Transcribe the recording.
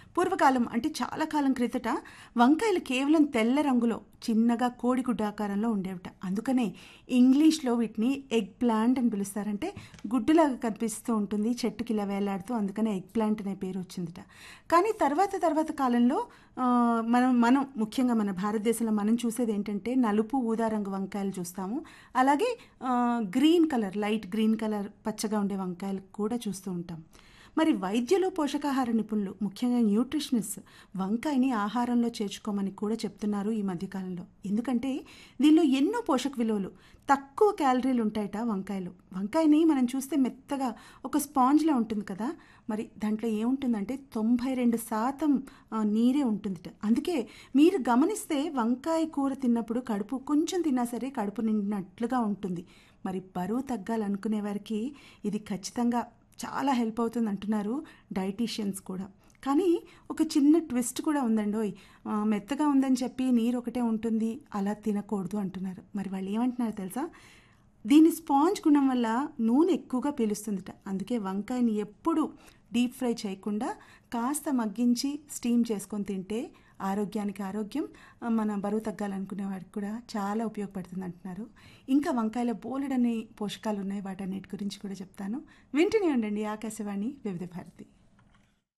పూర్వకాలం అంటే చాలా కాలం క్రితట వంకాయలు కేవలం తెల్ల రంగులో చిన్నగా కోడిగుడ్డ ఆకారంలో ఉండేవిట అందుకనే ఇంగ్లీష్లో వీటిని ఎగ్ ప్లాంట్ అని పిలుస్తారంటే గుడ్డులాగా కనిపిస్తూ ఉంటుంది చెట్టుకి ఇలా వేలాడుతూ అందుకనే ఎగ్ ప్లాంట్ అనే పేరు వచ్చిందిట కానీ తర్వాత తర్వాత కాలంలో ఆ, మనం మనం ముఖ్యంగా మన భారతదేశంలో మనం చూసేది ఏంటంటే నలుపు ఊదా రంగు వంకాయలు చూస్తాము అలాగే ఆ, green colour light green colour పచ్చగా ఉండే వంకాయలు కూడా చూస్తూ ఉంటాం మరి వైద్యులు పోషకాహార నిపుణులు ముఖ్యంగా న్యూట్రిషనిస్ట్ వంకాయని ఆహారంలో చేర్చుకోమని కూడా చెప్తున్నారు ఈ మధ్యకాలంలో ఎందుకంటే దీనిలో ఎన్నో పోషక విలువలు తక్కువ క్యాలరీలు ఉంటాయట వంకాయలు వంకాయని మనం చూస్తే మెత్తగా ఒక స్పాంజ్లా ఉంటుంది కదా మరి దాంట్లో ఏముంటుందంటే తొంభై రెండు శాతం ఆ, నీరే ఉంటుందిట అందుకే మీరు గమనిస్తే వంకాయ కూర తిన్నప్పుడు కడుపు కొంచెం తిన్నా సరే కడుపు నిండినట్లుగా ఉంటుంది మరి బరువు తగ్గాలనుకునే వారికి ఇది ఖచ్చితంగా చాలా హెల్ప్ అవుతుంది అంటున్నారు డైటీషియన్స్ కూడా కానీ ఒక చిన్న ట్విస్ట్ కూడా ఉందండోయ్ ఆ, మెత్తగా ఉందని చెప్పి నీరు ఒకటే ఉంటుంది అలా తినకూడదు అంటున్నారు మరి వాళ్ళు ఏమంటున్నారు తెలుసా దీని స్పాంజ్ గుణం వల్ల నూనె ఎక్కువగా పీలుస్తుందిట అందుకే వంకాయని ఎప్పుడు డీప్ ఫ్రై చేయకుండా కాస్త మగ్గించి స్టీమ్ చేసుకొని తింటే ఆరోగ్యానికి ఆరోగ్యం ఆ, మన బరువు తగ్గాలనుకునే వారికి కూడా చాలా ఉపయోగపడుతుంది అంటున్నారు ఇంకా వంకాయలో బోలెడని పోషకాలు ఉన్నాయి వాటన్నిటి గురించి కూడా చెప్తాను వింటూనే ఉండండి ఆకాశవాణి వివిధ భారతి